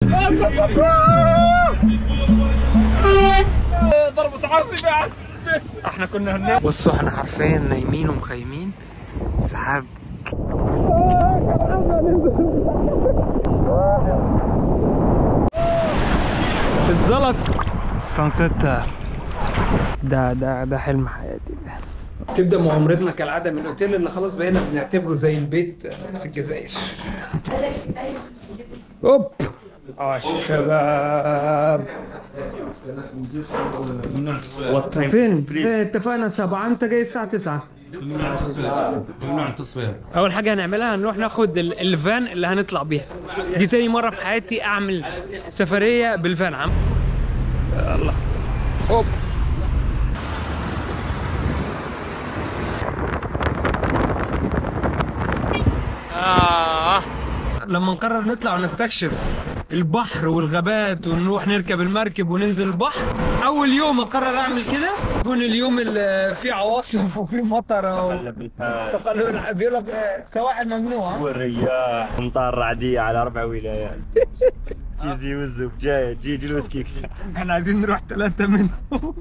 ضربة عاصفة احنا كنا هناك بصوا احنا حرفيا نايمين ومخيمين سحاب اتزلط سانسيت ده ده ده حلم حياتي ده تبدا مغامرتنا كالعاده من الاوتيل اللي خلاص بقينا بنعتبره زي البيت في الجزائر اوب اه الشباب فين؟ فين اتفقنا سبعة انت جاي الساعة 9 ممنوع التصوير اول حاجه هنعملها هنروح ناخد ال- الفان اللي هنطلع بيها دي تاني مره في حياتي اعمل سفريه بالفان عم يلا هوب آه. لما نقرر نطلع ونستكشف البحر والغابات ونروح نركب المركب وننزل البحر اول يوم اقرر اعمل كده يكون اليوم اللي فيه عواصف وفيه مطر او تقلل بيقول لك آه، سواحل ممنوعه والرياح امطار رعديه على اربع ولايات جيزي وزب جايه جي جلوس كيك احنا عايزين نروح ثلاثة منهم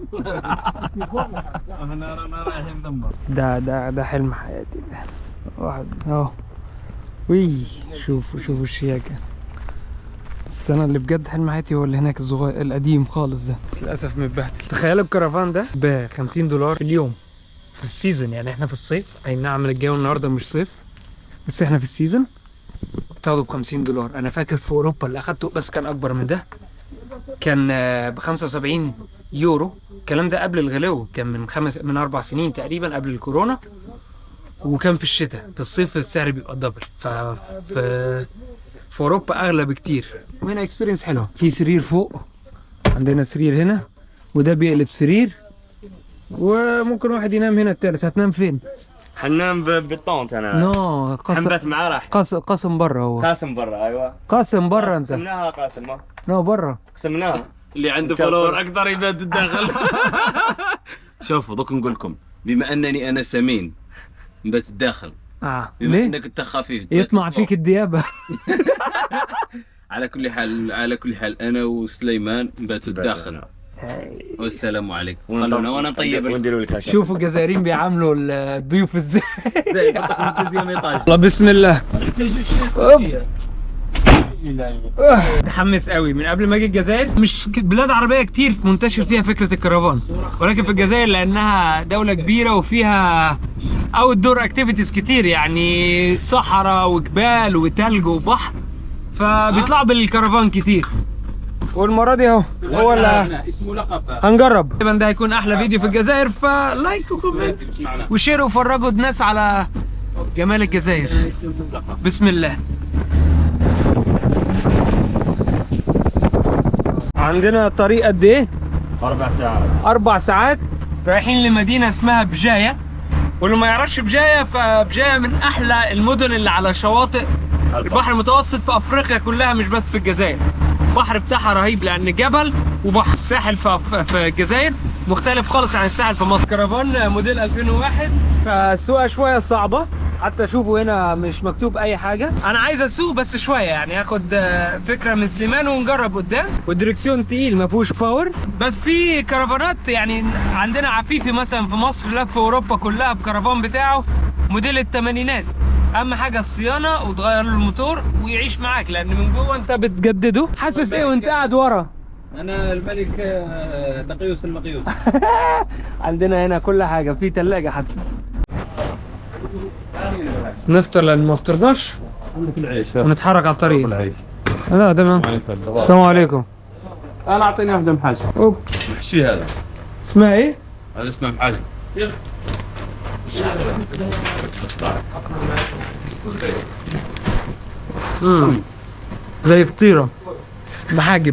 انا انا رايح ندمر ده ده ده حلم حياتي ده واحد اهو وي شوفوا شوفوا الشياكة السنة اللي بجد حلم حياتي هو اللي هناك الصغير القديم خالص ده بس للأسف متبهدل تخيلوا الكرفان ده ب 50 دولار في اليوم في السيزون يعني احنا في الصيف اي نعم الجو النهارده مش صيف بس احنا في السيزون تاخده ب 50 دولار انا فاكر في اوروبا اللي اخدته بس كان اكبر من ده كان ب 75 يورو الكلام ده قبل الغلو كان من خمس من اربع سنين تقريبا قبل الكورونا وكان في الشتاء في الصيف السعر بيبقى دبل ففي في اوروبا اغلى بكتير وهنا اكسبيرينس حلوه في سرير فوق عندنا سرير هنا وده بيقلب سرير وممكن واحد ينام هنا التالت هتنام فين؟ حنام ب- بالطونت انا نو قسم حنبت معاه راح قسم قسم برا هو قاسم برا ايوه قاسم برا انت قسمناها قاسم ما نو برا قسمناها اللي عنده كفر. فولور اقدر يبات الداخل شوفوا دوك نقول لكم بما انني انا سمين نبات الداخل اه بما ليه؟ انك انت خفيف تبات يطمع الفوق. فيك الديابه على كل حال على كل حال انا وسليمان نبات الداخل والسلام عليكم خلونا وانا طيب ونديروا لك هالشيء. شوفوا الجزائريين بيعاملوا الضيوف ازاي زي بطل التزيين يطاش الله بسم الله متحمس قوي من قبل ما اجي الجزائر مش ك- بلاد عربيه كتير منتشر فيها فكره الكرفان ولكن في الجزائر لانها دوله كبيره وفيها اوت دور اكتيفيتيز كتير يعني صحراء وجبال وتلج وبحر فبيطلعوا بالكرفان كتير والمره دي اهو هو اللي اسمه لقب هنجرب تقريبا ده هيكون احلى فيديو في الجزائر فلايك وكومنت وشيروا وفرجوا الناس على جمال الجزائر بسم الله عندنا طريق قد ايه؟ اربع ساعات أربع ساعات رايحين لمدينة اسمها بجاية واللي ما يعرفش بجاية فبجاية من أحلى المدن اللي على شواطئ البحر المتوسط في أفريقيا كلها مش بس في الجزائر البحر بتاعها رهيب لأن جبل وبحر الساحل في في- في الجزائر مختلف خالص عن الساحل في مصر كرفان موديل 2001 فالسواقة شوية صعبة حتى شوفوا هنا مش مكتوب اي حاجه انا عايز اسوق بس شويه يعني هاخد آه، فكره من سليمان ونجرب قدام والدركسيون تقيل ما فيهوش باور بس في كرفانات يعني عندنا عفيفي مثلا في مصر لف اوروبا كلها بكرفان بتاعه موديل الثمانينات اهم حاجه الصيانه وتغير له الموتور ويعيش معاك لان من جوه انت بتجدده حاسس ايه وانت قاعد ورا انا الملك آه، دقيوس المقيوس عندنا هنا كل حاجه في ثلاجه حتى نفطر لان ما فطرناش عندك العيش ونتحرك على الطريق العيش لا تمام السلام عليكم انا اعطيني واحده محاشي أوب. محشي هذا اسمها ايه؟ هذا اسمه محاشي امم زي فطيره محاجب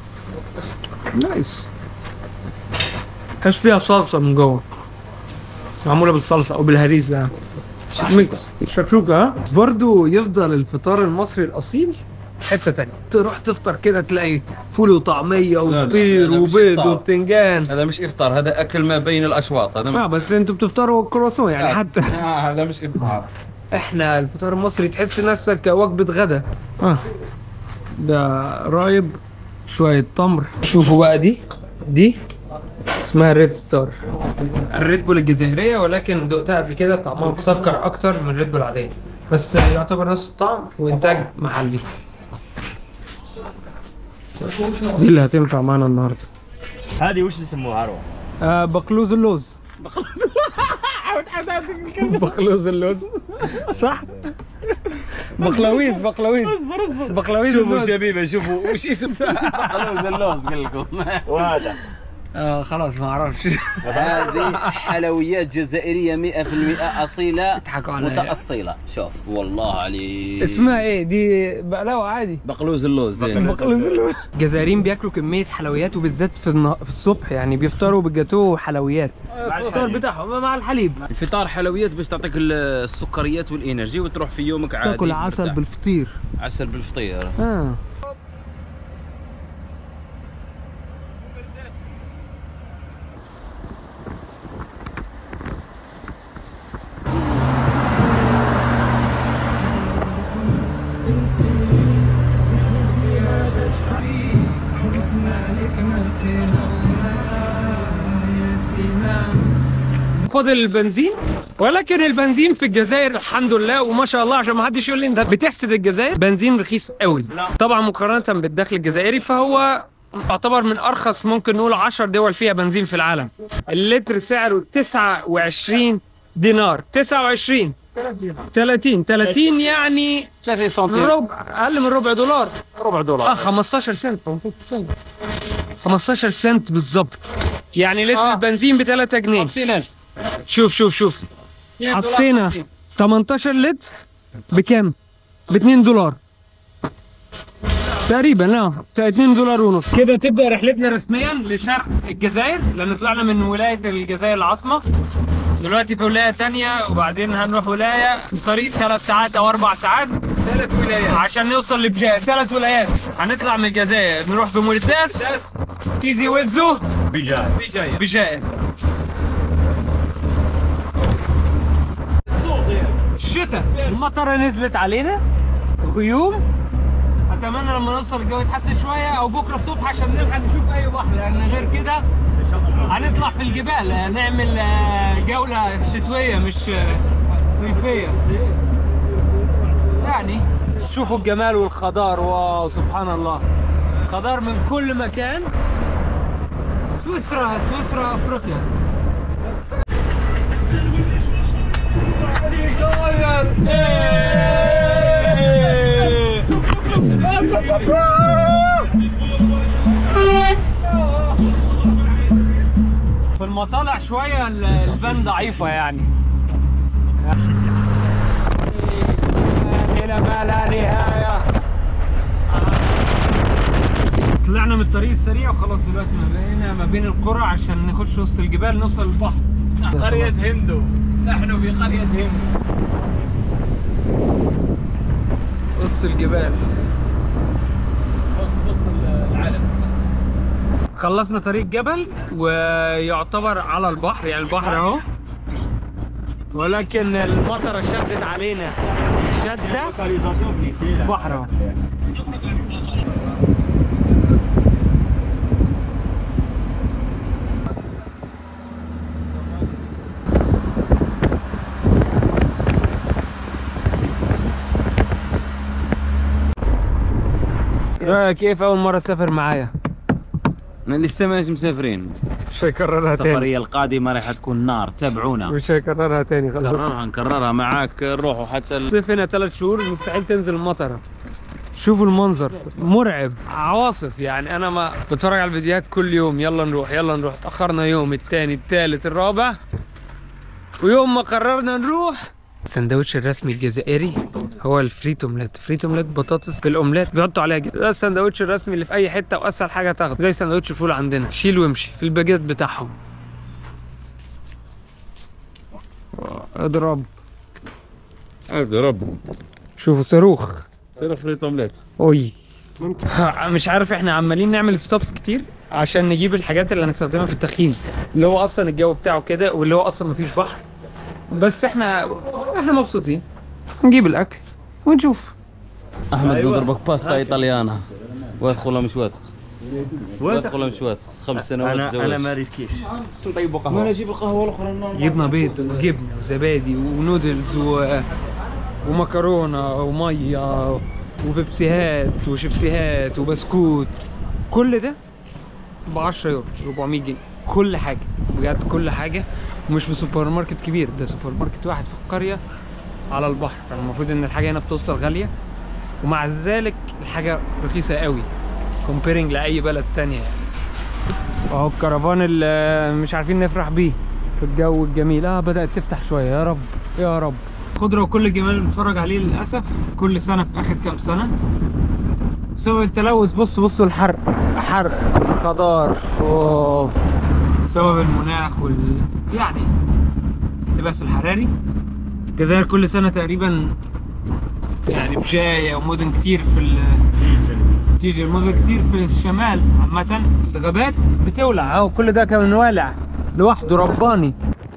نايس ايش فيها صلصه من جوه معموله بالصلصه او بالهريسه يعني ميكس شكشوكه ها برضو يفضل الفطار المصري الاصيل حته تانية تروح تفطر كده تلاقي فول وطعميه لا، وفطير لا، مش وبيض إفطار. وبتنجان هذا مش افطار هذا اكل ما بين الاشواط هذا اه بس انتوا بتفطروا كرواسون يعني حتى آه، هذا مش افطار احنا الفطار المصري تحس نفسك وجبه غدا اه ده رايب شوية تمر شوفوا بقى دي دي اسمها ريد ستار الريد بول الجزائرية ولكن دقتها قبل كده طعمها مسكر أكتر من الريد بول العادية بس يعتبر نفس الطعم وإنتاج محلي دي اللي هتنفع معانا النهاردة هذه وش يسموها عروه؟ آه بقلوز اللوز بقلوز اللوز صح بقلاويز بقلاويز اصبر اصبر بقلاويز شوفوا اللوز شبيبه شوفوا وش اسم بقلوز اللوز قال لكم وهذا آه خلاص ما اعرفش هذه حلويات جزائريه 100% اصيله يضحكوا عليا. متاصيله شوف والله عليك اسمها ايه دي بقلاوه عادي بقلوز اللوز زين بقلوز اللوز الجزائريين بياكلوا كميه حلويات وبالذات في النه... في الصبح يعني بيفطروا بالجاتوه وحلويات الفطار بتاعهم مع الحليب الفطار حلويات باش تعطيك السكريات والانرجي وتروح في يومك عادي تاكل عسل مرتاح. بالفطير عسل بالفطير اه خد البنزين ولكن البنزين في الجزائر الحمد لله وما شاء الله عشان ما حدش يقول لي انت بتحسد الجزائر بنزين رخيص قوي طبعا مقارنه بالدخل الجزائري فهو يعتبر من ارخص ممكن نقول 10 دول فيها بنزين في العالم اللتر سعره 29 دينار 29 30 30 يعني 30 سنتيم ربع اقل من ربع دولار ربع دولار اه 15 سنت 15 سنت بالظبط يعني لتر آه. البنزين ب 3 جنيه 50000 شوف شوف شوف حطينا 18 لتر بكام؟ ب 2 دولار تقريبا اه 2 دولار ونص كده تبدا رحلتنا رسميا لشرق الجزائر لان طلعنا من ولايه الجزائر العاصمه دلوقتي في ولايه تانية وبعدين هنروح ولايه طريق ثلاث ساعات او اربع ساعات ثلاث ولايات عشان نوصل لبجاية ثلاث ولايات هنطلع من الجزائر نروح بموريتاس تيزي وزو بجاي بجاية الشتاء المطره نزلت علينا غيوم اتمنى لما نوصل الجو يتحسن شويه او بكره الصبح عشان نلحق نشوف اي بحر لان غير كده هنطلع في الجبال نعمل آه، جوله شتويه مش آه، صيفيه يعني شوفوا الجمال والخضار واو سبحان الله خضار من كل مكان سويسرا سويسرا افريقيا في المطالع شوية ال- البان ضعيفة يعني إلى ما لا نهاية طلعنا من الطريق السريع وخلاص دلوقتي ما بقينا ما بين القرى عشان نخش وسط الجبال نوصل البحر قرية هندو نحن في قرية هندو وسط الجبال وسط وسط العالم خلصنا طريق جبل ويعتبر على البحر يعني البحر اهو ولكن المطره شدت علينا شده بحر اهو رايك كيف اول مره تسافر معايا لسه ماناش مسافرين مش هيكررها تاني السفريه القادمه راح تكون نار تابعونا مش هيكررها تاني خلاص نكررها نكررها معاك نروحوا حتى ال- الصيف هنا ثلاث شهور مستحيل تنزل المطره شوفوا المنظر مرعب عواصف يعني انا ما بتفرج على الفيديوهات كل يوم يلا نروح يلا نروح تاخرنا يوم التاني التالت الرابع ويوم ما قررنا نروح السندوتش الرسمي الجزائري هو الفريت اومليت فريت اومليت بطاطس بالاومليت بيحطوا عليها جبن ده السندوتش الرسمي اللي في اي حته واسهل حاجه تاخده زي سندوتش الفول عندنا شيل وامشي في الباجيت بتاعهم اضرب اضرب شوفوا صاروخ صير فريت اومليت اوي مش عارف احنا عمالين نعمل ستوبس كتير عشان نجيب الحاجات اللي هنستخدمها في التخييم اللي هو اصلا الجو بتاعه كده واللي هو اصلا مفيش بحر بس احنا احنا مبسوطين نجيب الاكل ونشوف احمد أيوة. نضربك باستا ايطاليانا واثق ولا مش واثق؟ واثق ولا مش واثق؟ خمس سنوات انا زواج انا ما ريسكيش نطيبوا قهوه انا اجيب القهوه الاخرى جبنا بيض وجبنه وزبادي ونودلز و... ومكرونه وميه وبيبسيهات وشيبسيهات وبسكوت كل ده ب 10 يورو 400 جنيه كل حاجه بجد كل حاجه ومش في سوبر ماركت كبير ده سوبر ماركت واحد في القريه على البحر المفروض ان الحاجه هنا بتوصل غاليه ومع ذلك الحاجه رخيصه قوي كومبيرنج لاي بلد تانية يعني اهو الكرفان اللي مش عارفين نفرح بيه في الجو الجميل اه بدأت تفتح شوية يا رب يا رب خضرة وكل الجمال اللي بنتفرج عليه للأسف كل سنة في آخر كام سنة بسبب التلوث بص بصوا الحرق حرق خضار اوه بسبب المناخ وال يعني الاحتباس الحراري الجزائر كل سنة تقريبا يعني بشاية ومدن كتير في ال تيجي المدن كتير في الشمال عامة الغابات بتولع اهو كل ده كان والع لوحده رباني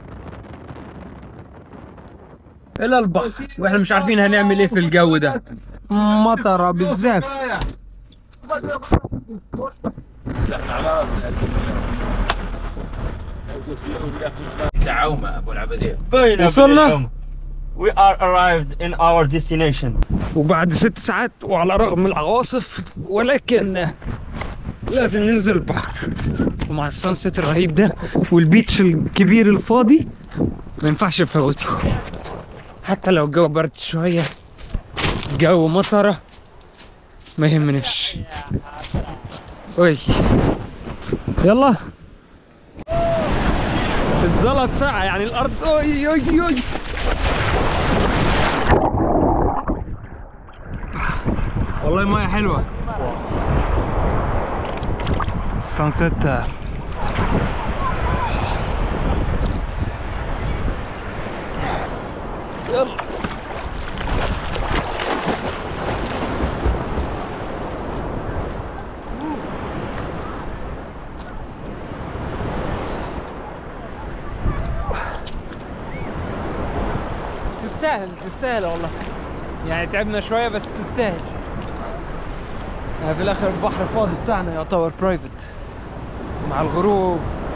الى البحر واحنا مش عارفين هنعمل ايه في الجو ده مطره بالزاف تعاومه ابو العبديه وصلنا؟ We are arrived in our destination. وبعد ست ساعات وعلى رغم العواصف ولكن لازم ننزل البحر ومع السانسيت الرهيب ده والبيتش الكبير الفاضي ما ينفعش نفوته حتى لو الجو برد شوية جو مطرة ما يهمناش اوي يلا اتزلط ساعة يعني الأرض اوي اوي اوي والله ميه حلوه سانسيت يلا تستاهل تستاهل والله يعني تعبنا شويه بس تستاهل يعني في الاخر البحر الفاضي بتاعنا يعتبر برايفت مع الغروب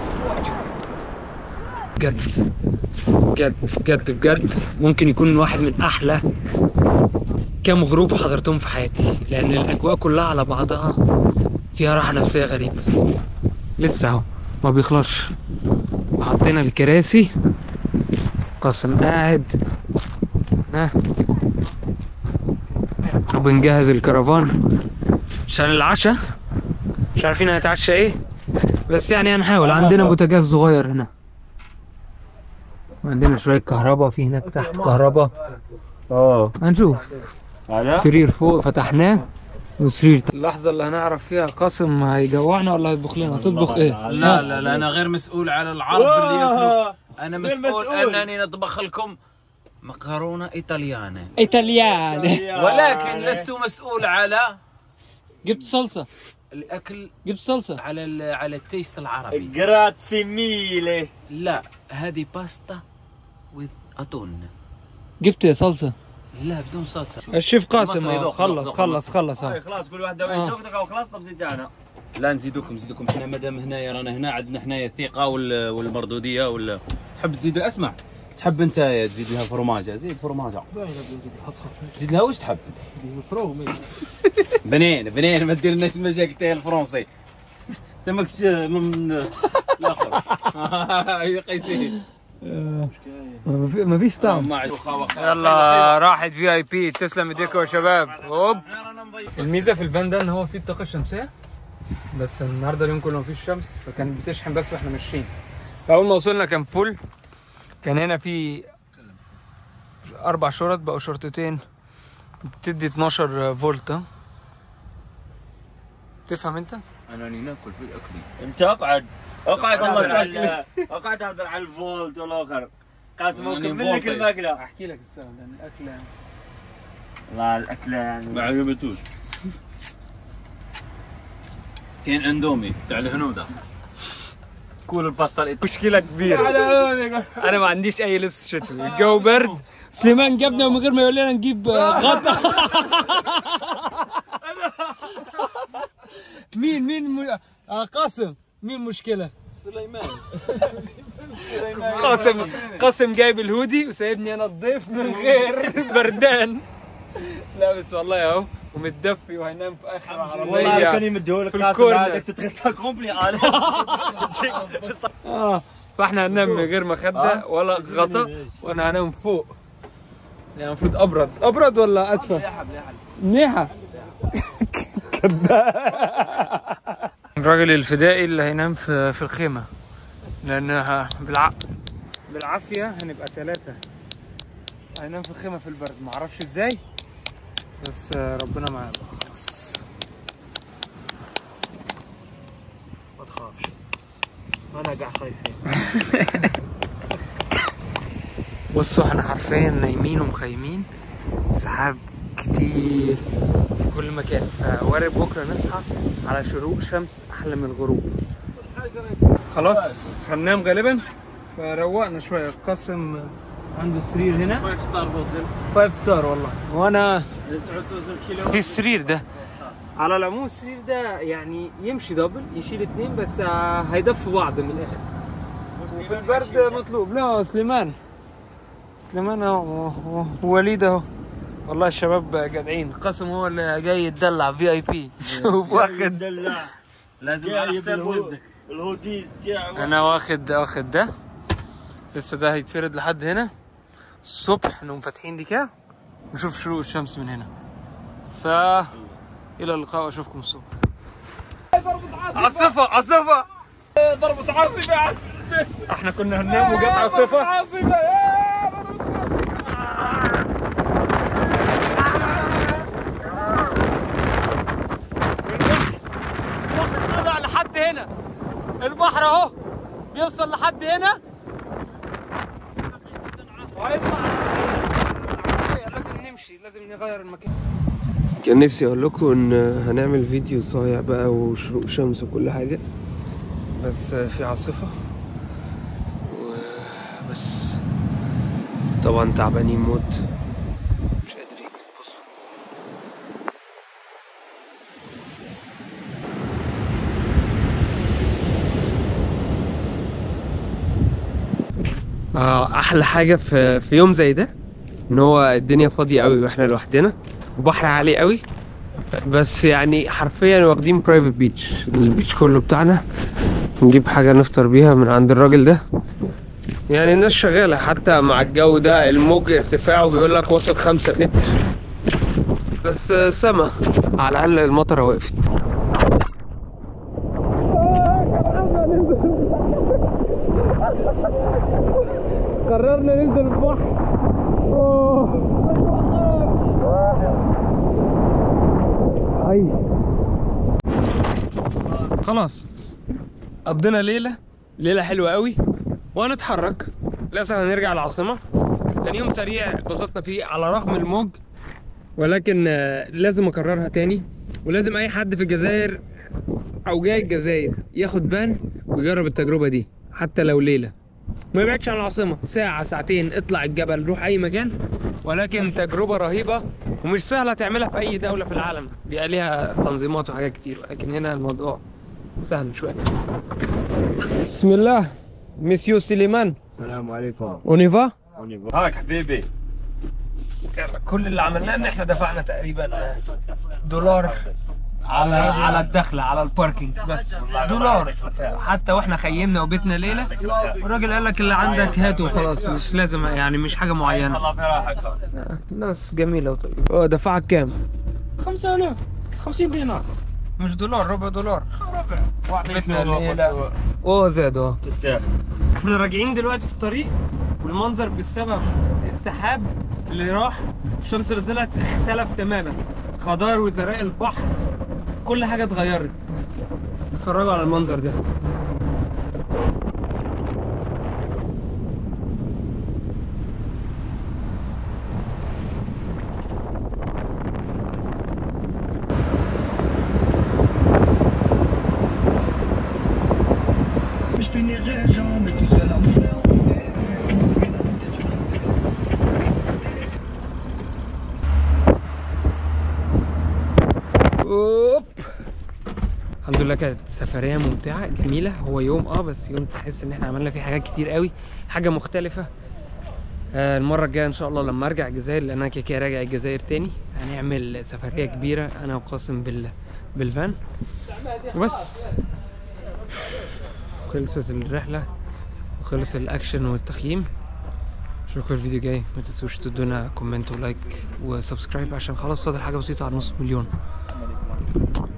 بجد بجد بجد بجد ممكن يكون واحد من احلى كام غروب حضرتهم في حياتي لان الاجواء كلها على بعضها فيها راحه نفسيه غريبه لسه اهو ما بيخلصش حطينا الكراسي قاسم قاعد ها وبنجهز الكرفان عشان العشاء مش عارفين هنتعشى ايه بس يعني هنحاول عندنا بوتاجاز صغير هنا وعندنا شوية كهرباء في هناك تحت كهرباء اوه هنشوف هذا سرير فوق فتحناه وسرير تحت اللحظة اللي هنعرف فيها قاسم هيجوعنا ولا هيطبخ لنا هتطبخ ايه؟ لا لا لا انا غير مسؤول على العرب اللي ياكلوا انا مسؤول انني نطبخ لكم مكرونه ايطاليانه ايطاليان ولكن لست مسؤول على جبت صلصة الاكل جبت صلصة على ال- على التيست العربي جراتسي ميلي لا هذه باستا وذ اتون جبت صلصة لا بدون صلصه الشيف قاسم المصري أهو. ذوق، خلص ذوق، خلص المصري. خلص أهو. خلاص كل واحد دوي آه. دقدقه وخلاص طب زيد انا لا نزيدكم نزيدكم احنا مادام هنايا رانا هنا عندنا حنايا الثقه وال- والمردوديه وال تحب تزيد اسمع تحب انت تزيد لها فرماجه زيد فرماجه تزيد لها وش تحب؟ بنين بنين ما دير لناش المزاج تاع الفرنسي انت ماكش من الاخر يا قيسي ما فيش طعم ما عاد يلا راحت في اي بي تسلم ايديكم يا شباب هوب الميزه في الفان ده ان هو فيه الطاقه الشمسيه بس النهارده اليوم كله مفيش شمس فكانت بتشحن بس واحنا ماشيين فاول ما وصلنا كان فل كان هنا في اربع شرط بقوا شرطتين بتدي 12 فولت ها؟ تفهم انت؟ انا ناكل في الاكل انت اقعد اقعد هذا على اقعد هذا على الفولت والاخر قاسم يعني ممكن منك فولتي. الماكله احكي لك السبب لان الاكل لا الاكله يعني ما عجبتوش كاين اندومي تاع الهنوده كول الباستا الايطالي مشكله كبيره انا ما عنديش اي لبس شتوي الجو برد سليمان جابنا ومن غير ما يقول لنا نجيب آه، غطا مين مين م... آه قاسم مين مشكلة؟ سليمان قاسم قاسم جايب الهودي وسايبني انا الضيف من غير بردان لابس والله اهو ومتدفي وهينام في اخر والله كان عربية يمدهولك في قاسم الكورنر. عادك تتغطى كومبلي على اه فاحنا هننام من غير مخدة ولا غطا وانا هنام فوق يعني المفروض ابرد ابرد ولا ادفى؟ منيحة كذاب الراجل الفدائي اللي هينام في في الخيمة لأنها بالع... بالعافية هنبقى ثلاثة هينام في الخيمة في البرد معرفش ازاي بس آه، ربنا معانا بقى خلاص ما تخافش انا قاعد خايفين بصوا احنا حرفيا نايمين ومخيمين سحاب كتير في كل مكان فوارد بكره نصحى على شروق شمس احلى من الغروب خلاص هننام غالبا فروقنا شويه قاسم عنده سرير هنا فايف ستار هوتيل فايف ستار والله وانا تعود توزن كيلو في السرير ده على العموم السرير ده يعني يمشي دبل يشيل اتنين بس آه، هيدفوا بعض من الاخر وفي البرد مطلوب لا سليمان سليمان اهو و- ووليد اهو والله الشباب جدعين قاسم هو اللي جاي يتدلع في اي بي شوف واخد دلع لازم على حساب وزنك الهوديز تاعه انا واخد واخد ده لسه ده هيتفرد لحد هنا الصبح نقوم فاتحين دي كده نشوف شروق الشمس من هنا ف الى اللقاء واشوفكم الصبح عاصفة عاصفة ضربة عاصفة احنا كنا هننام وجت عاصفة عاصفة البحر طلع لحد هنا البحر اهو بيوصل لحد هنا وهيطلع لازم نمشي لازم نغير المكان كان نفسي اقول لكم ان هنعمل فيديو صايع بقى وشروق شمس وكل حاجه بس في عاصفه بس طبعا تعبانين موت مش قادرين بصوا آه احلى حاجه في في يوم زي ده ان هو الدنيا فاضيه قوي واحنا لوحدنا وبحر عالي قوي بس يعني حرفيا واخدين برايفت بيتش البيتش كله بتاعنا نجيب حاجه نفطر بيها من عند الراجل ده يعني الناس شغاله حتى مع الجو ده الموج ارتفاعه بيقول لك وصل خمسة متر بس آه، سما على الاقل المطره وقفت قررنا ننزل البحر اي خلاص قضينا ليله ليله حلوه قوي وهنتحرك للاسف هنرجع العاصمه كان يوم سريع اتبسطنا فيه على رغم الموج ولكن آه، لازم اكررها تاني ولازم اي حد في الجزائر او جاي الجزائر ياخد بان ويجرب التجربه دي حتى لو ليله ما يبعدش عن العاصمه ساعه ساعتين اطلع الجبل روح اي مكان ولكن تجربه رهيبه ومش سهله تعملها في اي دوله في العالم بيبقى ليها تنظيمات وحاجات كتير ولكن هنا الموضوع سهل شويه بسم الله مسيو سليمان السلام عليكم اونيفا هاك حبيبي كل اللي عملناه ان احنا دفعنا تقريبا دولار على على الدخله على الباركينج بس دولار حتى واحنا خيمنا وبيتنا ليله الراجل قال لك اللي عندك هاته وخلاص مش لازم يعني مش حاجه معينه الله في راحتك ناس جميله وطيبه اه دفعك كام 5000 50 دينار مش دولار ربع دولار واحد بيتنا الليله اوه زاد اه تستاهل احنا راجعين دلوقتي في الطريق والمنظر بسبب السحاب اللي راح الشمس اللي طلعت اختلف تماما خضار وزراء البحر كل حاجه اتغيرت اتفرجوا على المنظر ده اوب لله كانت سفريه ممتعه جميله هو يوم اه بس يوم تحس ان احنا عملنا فيه حاجات كتير قوي حاجه مختلفه آه، المره الجايه ان شاء الله لما ارجع الجزائر لان انا كده كده راجع الجزائر تاني هنعمل سفريه كبيره انا وقاسم بال بالفان وبس خلصت الرحله وخلص الاكشن والتخييم اشوفكم الفيديو جاي ما تنسوش تدونا كومنت ولايك وسبسكرايب عشان خلاص فاضل حاجه بسيطه على نص مليون